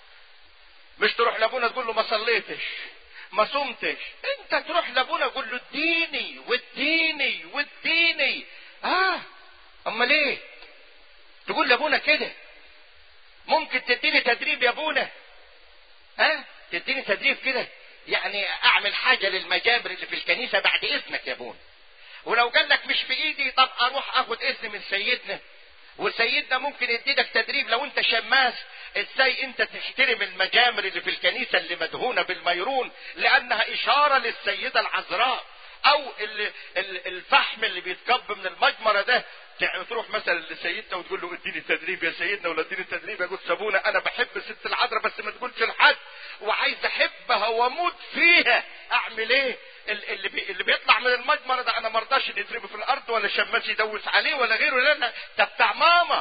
مش تروح لابونا تقول له ما صليتش ما صمتش انت تروح لابونا تقول له اديني واديني واديني اه امال ايه تقول لابونا كده ممكن تديني تدريب يا ابونا ها تديني تدريب كده يعني اعمل حاجه للمجابر اللي في الكنيسه بعد اذنك يا ابونا ولو قال لك مش في ايدي طب اروح اخد اذن من سيدنا وسيدنا ممكن يديلك تدريب لو انت شماس ازاي انت تحترم المجامر اللي في الكنيسة اللي مدهونة بالميرون لانها اشارة للسيدة العذراء او الفحم اللي بيتكب من المجمرة ده تروح مثلا لسيدنا وتقول له اديني تدريب يا سيدنا ولا اديني تدريب يا سابونا انا بحب الست العذراء بس ما تقولش لحد وعايز احبها واموت فيها اعمل ايه اللي بي اللي بيطلع من المجمره ده انا ما رضاش يضربه في الارض ولا شماس يدوس عليه ولا غيره لا لا ده بتاع ماما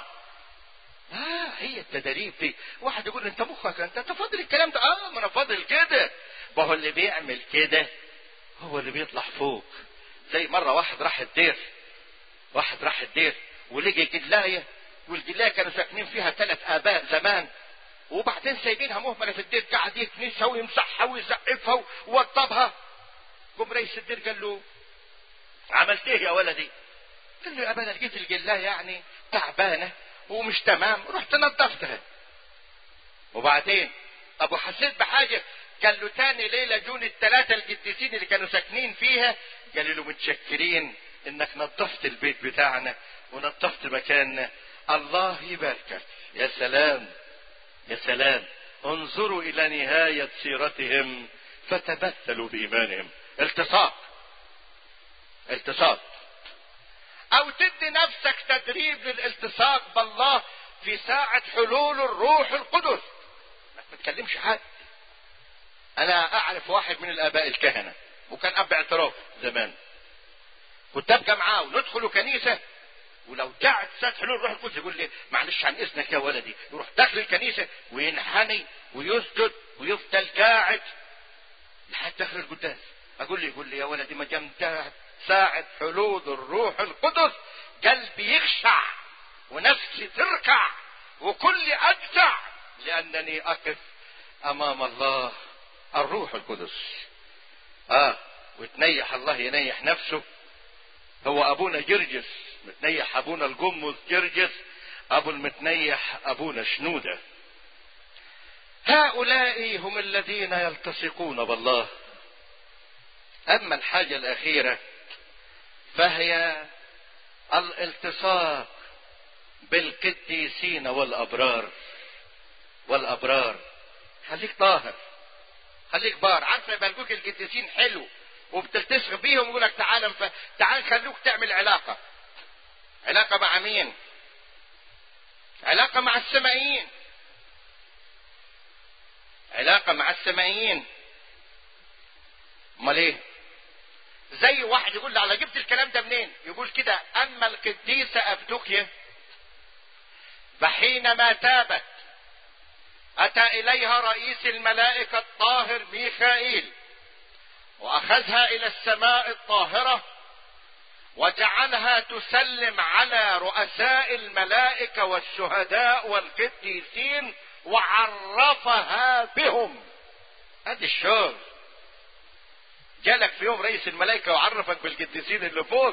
اه هي التدريب دي واحد يقول انت مخك انت انت فاضل الكلام ده اه ما انا فاضل كده ما هو اللي بيعمل كده هو اللي بيطلع فوق زي مره واحد راح الدير واحد راح الدير ولقي جلايه والجلايه كانوا ساكنين فيها ثلاث اباء زمان وبعدين سايبينها مهمله في الدير قاعد يكنسها ويمسحها ويزقفها ووضبها قام رئيس الدير قال له عملت ايه يا ولدي؟ قال له يا ابانا لقيت الجلايه يعني تعبانه ومش تمام رحت نظفتها وبعدين طب وحسيت بحاجه قال له تاني ليله جون الثلاثه القديسين اللي كانوا ساكنين فيها قالوا له متشكرين انك نظفت البيت بتاعنا ونظفت مكاننا الله يباركك يا سلام يا سلام انظروا الى نهايه سيرتهم فتمثلوا بايمانهم التصاق التصاق او تدي نفسك تدريب للالتصاق بالله في ساعة حلول الروح القدس ما تكلمش حد انا اعرف واحد من الاباء الكهنة وكان اب اعتراف زمان كنت ابقى معاه وندخل كنيسة ولو قعد ساعة حلول الروح القدس يقول لي معلش عن اذنك يا ولدي يروح داخل الكنيسة وينحني ويسجد ويفضل قاعد لحد داخل القداس اقول لي يقول لي يا ولدي ما جمتها ساعة حلول الروح القدس قلبي يخشع ونفسي تركع وكل اجزع لانني اقف امام الله الروح القدس اه وتنيح الله ينيح نفسه هو ابونا جرجس متنيح ابونا الجمز جرجس ابو المتنيح ابونا شنوده هؤلاء هم الذين يلتصقون بالله اما الحاجه الاخيره فهي الالتصاق بالقديسين والابرار والابرار خليك طاهر خليك بار عارفه يبلغوك القديسين حلو وبتلتصق بيهم يقول لك تعال ف... تعال خلوك تعمل علاقه علاقه مع مين علاقه مع السمائيين علاقه مع السمائيين امال ايه زي واحد يقول لي على جبت الكلام ده منين يقول كده اما القديسة افدوكيا فحينما تابت اتى اليها رئيس الملائكة الطاهر ميخائيل واخذها الى السماء الطاهرة وجعلها تسلم على رؤساء الملائكة والشهداء والقديسين وعرفها بهم ادي الشغل جالك في يوم رئيس الملائكة وعرفك بالقديسين اللي فوق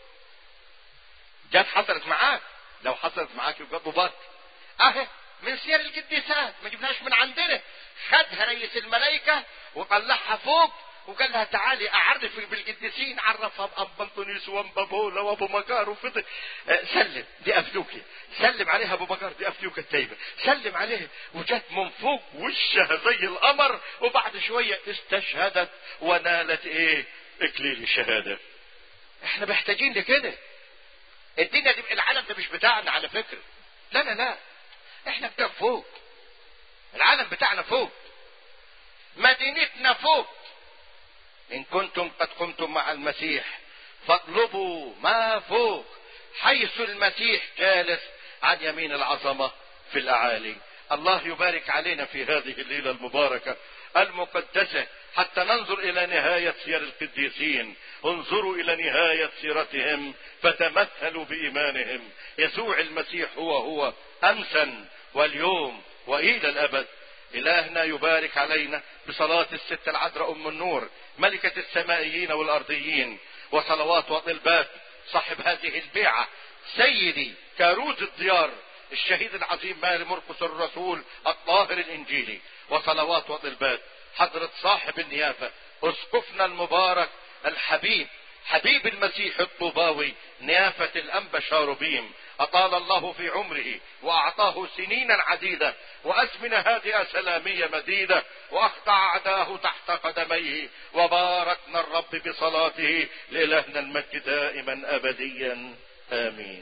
جت حصلت معاك لو حصلت معاك يبقى ضبط اهي من سير القديسات ما جبناش من عندنا خدها رئيس الملائكة وطلعها فوق وقال لها تعالي اعرفك بالقديسين عرفها باب بنطونيس وانبا بولا وابو مكار وفضل آه، سلم دي افلوكي سلم عليها ابو بكر دي افلوكة التايبة سلم عليها وجت من فوق وشها زي القمر وبعد شوية استشهدت ونالت ايه اكليل الشهادة احنا محتاجين لكده الدنيا دي العالم ده مش بتاعنا على فكرة لا لا لا احنا بتاع فوق العالم بتاعنا فوق مدينتنا فوق ان كنتم قد قمتم مع المسيح فاطلبوا ما فوق حيث المسيح جالس عن يمين العظمة في الاعالي الله يبارك علينا في هذه الليلة المباركة المقدسة حتى ننظر الى نهاية سير القديسين انظروا الى نهاية سيرتهم فتمثلوا بايمانهم يسوع المسيح هو هو امسا واليوم والى الابد الهنا يبارك علينا بصلاة الست العذراء ام النور ملكة السمائيين والارضيين وصلوات وطلبات صاحب هذه البيعة سيدي كاروز الديار الشهيد العظيم مال مرقس الرسول الطاهر الانجيلي وصلوات وطلبات حضرة صاحب النيافة اسقفنا المبارك الحبيب حبيب المسيح الطوباوي نيافة الأنبا شاروبيم أطال الله في عمره وأعطاه سنينا عديدة وأزمنة هادئة سلامية مديدة وأخضع أعداه تحت قدميه وباركنا الرب بصلاته لإلهنا المجد دائما أبديا آمين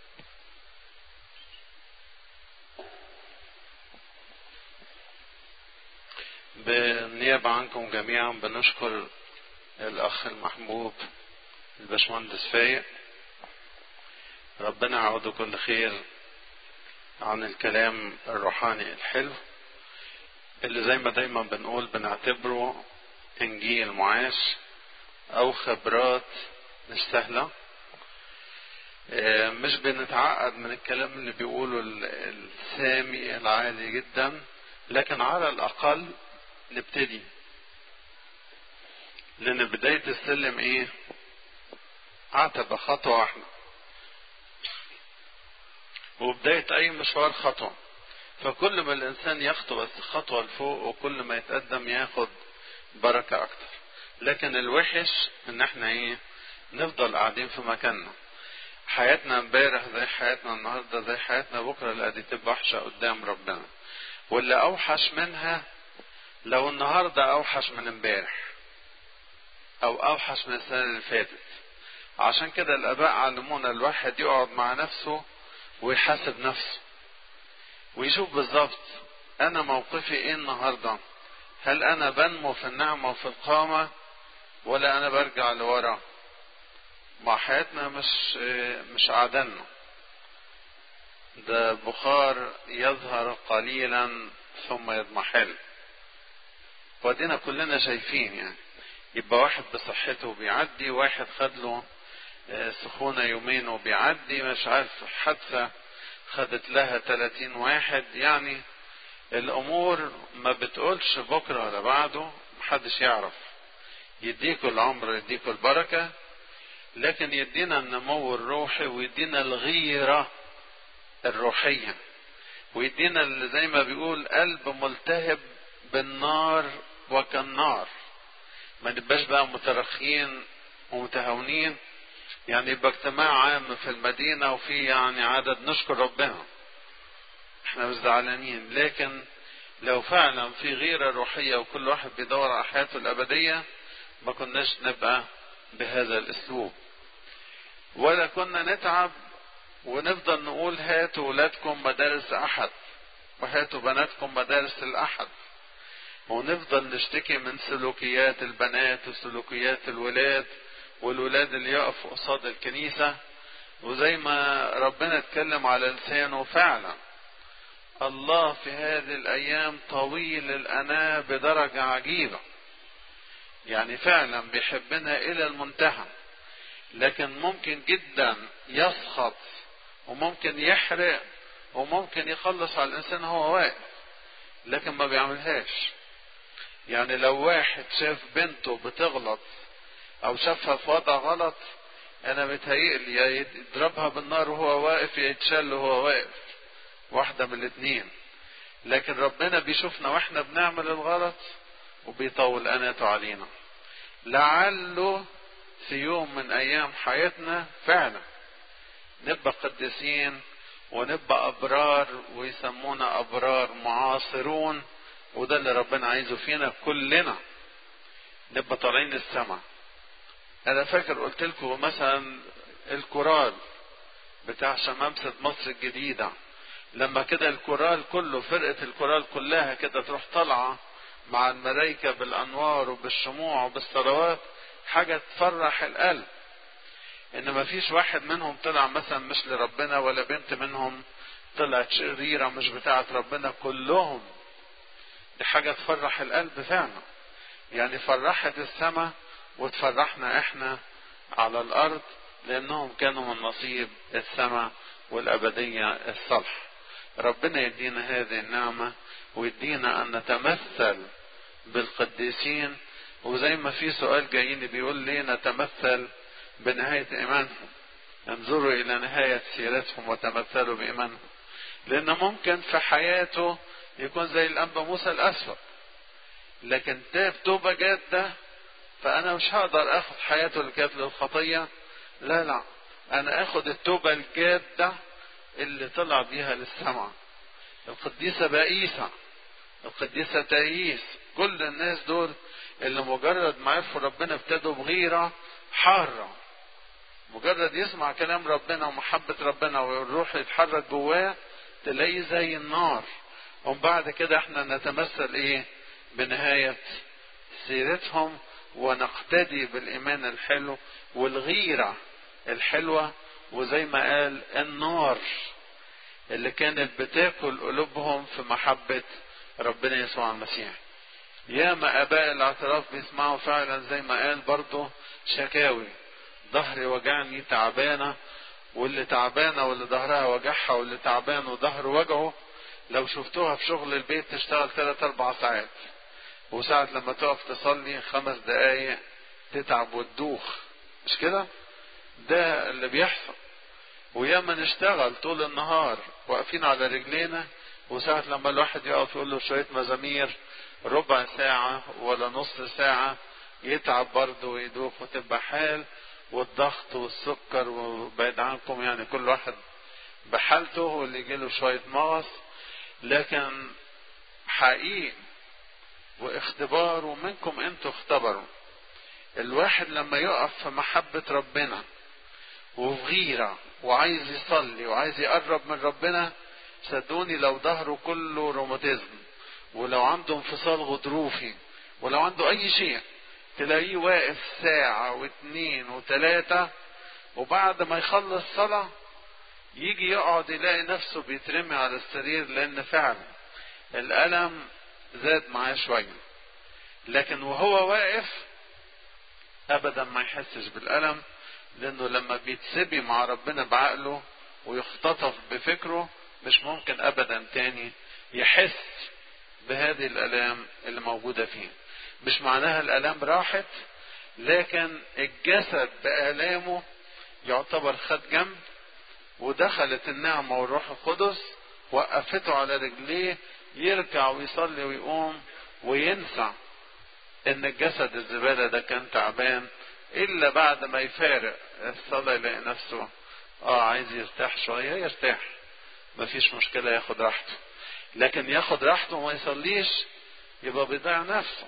بالنيابة عنكم جميعا بنشكر الأخ المحبوب الباشمهندس فايق ربنا يعوضه كل خير عن الكلام الروحاني الحلو اللي زي ما دايما بنقول بنعتبره انجيل معاش او خبرات مش سهلة مش بنتعقد من الكلام اللي بيقوله السامي العادي جدا لكن على الاقل نبتدي لان بداية السلم ايه عتبة خطوة واحدة وبداية اي مشوار خطوة فكل ما الانسان يخطو بس خطوة لفوق وكل ما يتقدم ياخد بركة اكتر لكن الوحش ان احنا ايه نفضل قاعدين في مكاننا حياتنا امبارح زي حياتنا النهارده زي حياتنا بكره لا دي تبقى وحشه قدام ربنا واللي اوحش منها لو النهارده اوحش من امبارح او اوحش من السنه اللي فاتت عشان كده الاباء علمونا الواحد يقعد مع نفسه ويحاسب نفسه ويشوف بالظبط انا موقفي ايه النهارده هل انا بنمو في النعمه وفي القامه ولا انا برجع لورا مع حياتنا مش مش عدلنا ده بخار يظهر قليلا ثم يضمحل ودينا كلنا شايفين يعني يبقى واحد بصحته بيعدي واحد خد له سخونة يومين وبيعدي مش عارف حادثة خدت لها 30 واحد يعني الأمور ما بتقولش بكرة ولا بعده محدش يعرف يديكوا العمر يديكوا البركة لكن يدينا النمو الروحي ويدينا الغيرة الروحية ويدينا اللي زي ما بيقول قلب ملتهب بالنار وكالنار ما نبقاش بقى مترخين ومتهاونين يعني يبقى اجتماع عام في المدينة وفي يعني عدد نشكر ربنا احنا مش زعلانين لكن لو فعلا في غيرة روحية وكل واحد بيدور على حياته الأبدية ما كناش نبقى بهذا الأسلوب ولا كنا نتعب ونفضل نقول هاتوا ولادكم مدارس أحد وهاتوا بناتكم مدارس الأحد ونفضل نشتكي من سلوكيات البنات وسلوكيات الولاد والولاد اللي يقفوا قصاد الكنيسة وزي ما ربنا اتكلم على لسانه فعلا الله في هذه الأيام طويل الأناة بدرجة عجيبة يعني فعلا بيحبنا إلى المنتهى لكن ممكن جدا يسخط وممكن يحرق وممكن يخلص على الإنسان هو واقف لكن ما بيعملهاش يعني لو واحد شاف بنته بتغلط او شافها في وضع غلط انا متهيألي يا يضربها بالنار وهو واقف يا يتشل وهو واقف واحدة من الاتنين لكن ربنا بيشوفنا واحنا بنعمل الغلط وبيطول اناته علينا لعله في يوم من ايام حياتنا فعلا نبقى قديسين ونبقى ابرار ويسمونا ابرار معاصرون وده اللي ربنا عايزه فينا كلنا نبقى طالعين السماء انا فاكر قلت لكم مثلا الكورال بتاع شمامسة مصر الجديدة لما كده الكورال كله فرقة الكورال كلها كده تروح طالعة مع الملايكة بالانوار وبالشموع وبالصلوات حاجة تفرح القلب ان ما فيش واحد منهم طلع مثلا مش لربنا ولا بنت منهم طلعت شريرة مش بتاعت ربنا كلهم دي حاجة تفرح القلب فعلا يعني فرحت السماء وتفرحنا احنا على الارض لانهم كانوا من نصيب السماء والابدية الصالحة ربنا يدينا هذه النعمة ويدينا ان نتمثل بالقديسين وزي ما في سؤال جايين بيقول لي نتمثل بنهاية ايمانهم انظروا الى نهاية سيرتهم وتمثلوا بايمانهم لان ممكن في حياته يكون زي الانبا موسى الاسود لكن تاب توبة جادة فانا مش هقدر اخد حياته اللي كانت للخطية لا لا انا اخد التوبة الجادة اللي طلع بيها للسماء القديسة بائسة القديسة تاييس كل الناس دول اللي مجرد ما عرفوا ربنا ابتدوا بغيرة حارة مجرد يسمع كلام ربنا ومحبة ربنا والروح يتحرك جواه تلاقيه زي النار ومن بعد كده احنا نتمثل ايه بنهاية سيرتهم ونقتدي بالايمان الحلو والغيرة الحلوة وزي ما قال النار اللي كانت بتاكل قلوبهم في محبة ربنا يسوع المسيح ياما اباء الاعتراف بيسمعوا فعلا زي ما قال برضه شكاوي ظهري وجعني تعبانة واللي تعبانة واللي ظهرها وجعها واللي تعبان وظهره وجعه لو شفتوها في شغل البيت تشتغل ثلاث اربع ساعات وساعة لما تقف تصلي خمس دقايق تتعب وتدوخ مش كده ده اللي بيحصل وياما نشتغل طول النهار واقفين على رجلينا وساعة لما الواحد يقف يقول له شوية مزامير ربع ساعة ولا نص ساعة يتعب برضه ويدوخ وتبقى حال والضغط والسكر وبعيد عنكم يعني كل واحد بحالته واللي يجيله شوية مغص لكن حقيقي واختبار ومنكم انتوا اختبروا الواحد لما يقف في محبة ربنا وفي غيرة وعايز يصلي وعايز يقرب من ربنا صدقوني لو ظهره كله روماتيزم ولو عنده انفصال غضروفي ولو عنده اي شيء تلاقيه واقف ساعة واثنين وثلاثة وبعد ما يخلص صلاة يجي يقعد يلاقي نفسه بيترمي على السرير لان فعلا الألم زاد معاه شوية لكن وهو واقف ابدا ما يحسش بالألم لانه لما بيتسبي مع ربنا بعقله ويختطف بفكره مش ممكن ابدا تاني يحس بهذه الالام اللي موجودة فيه مش معناها الالام راحت لكن الجسد بآلامه يعتبر خد جنب ودخلت النعمة والروح القدس وقفته على رجليه يركع ويصلي ويقوم وينسى ان الجسد الزبالة ده كان تعبان الا بعد ما يفارق الصلاة يلاقي نفسه اه عايز يرتاح شوية يرتاح مفيش مشكلة ياخد راحته لكن ياخد راحته وما يصليش يبقى بيضيع نفسه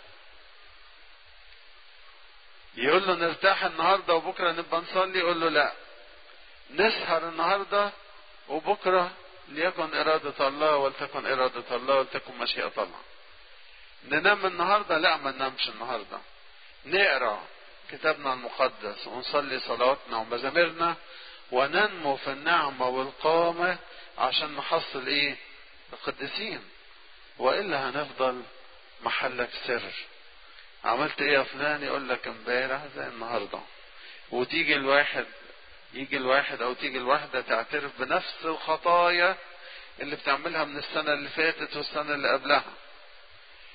يقول له نرتاح النهاردة وبكرة نبقى نصلي يقول له لا نسهر النهاردة وبكرة ليكن إرادة الله ولتكن إرادة الله ولتكن مشيئة الله ننام النهاردة لا ما ننامش النهاردة نقرأ كتابنا المقدس ونصلي صلواتنا ومزاميرنا وننمو في النعمة والقامة عشان نحصل ايه القديسين وإلا هنفضل محلك سر عملت ايه يا فلان يقول لك امبارح زي النهارده وتيجي الواحد يجي الواحد او تيجي الواحده تعترف بنفس الخطايا اللي بتعملها من السنه اللي فاتت والسنه اللي قبلها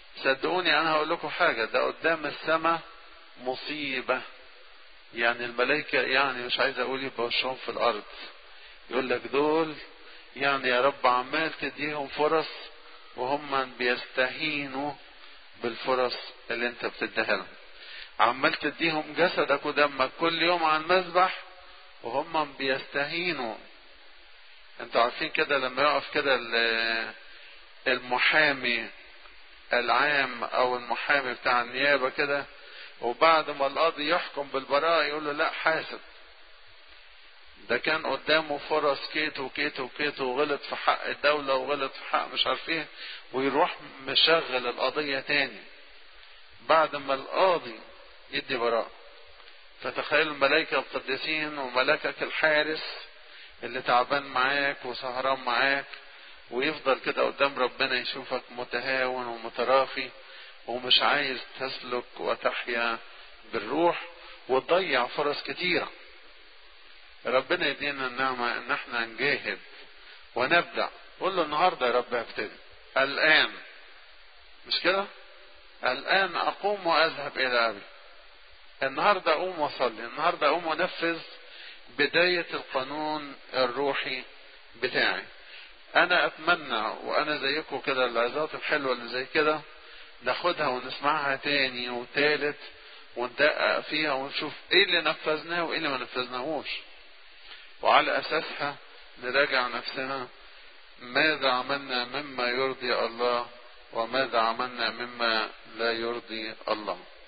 صدقوني انا هقول لكم حاجة ده قدام السماء مصيبة يعني الملائكة يعني مش عايز اقول يبقى وشهم في الارض يقول لك دول يعني يا رب عمال تديهم فرص وهم بيستهينوا بالفرص اللي انت بتديها لهم عمال تديهم جسدك ودمك كل يوم على المذبح وهم بيستهينوا انتوا عارفين كده لما يقف كده المحامي العام او المحامي بتاع النيابه كده وبعد ما القاضي يحكم بالبراءه يقول له لا حاسب ده كان قدامه فرص كيت وكيت وكيت وغلط في حق الدولة وغلط في حق مش عارف ايه ويروح مشغل القضية تاني بعد ما القاضي يدي براءة فتخيل الملائكة القديسين وملكك الحارس اللي تعبان معاك وسهران معاك ويفضل كده قدام ربنا يشوفك متهاون ومتراخي ومش عايز تسلك وتحيا بالروح وتضيع فرص كتيره ربنا يدينا النعمة ان احنا نجاهد ونبدأ قول له النهاردة يا رب ابتدي الآن مش كده الآن أقوم وأذهب إلى أبي النهاردة أقوم وأصلي النهاردة أقوم وأنفذ بداية القانون الروحي بتاعي أنا أتمنى وأنا زيكم كده العظات الحلوة اللي زي كده ناخدها ونسمعها تاني وتالت وندقق فيها ونشوف ايه اللي نفذناه وايه اللي ما نفذناهوش وعلى اساسها نراجع نفسنا ماذا عملنا مما يرضي الله وماذا عملنا مما لا يرضي الله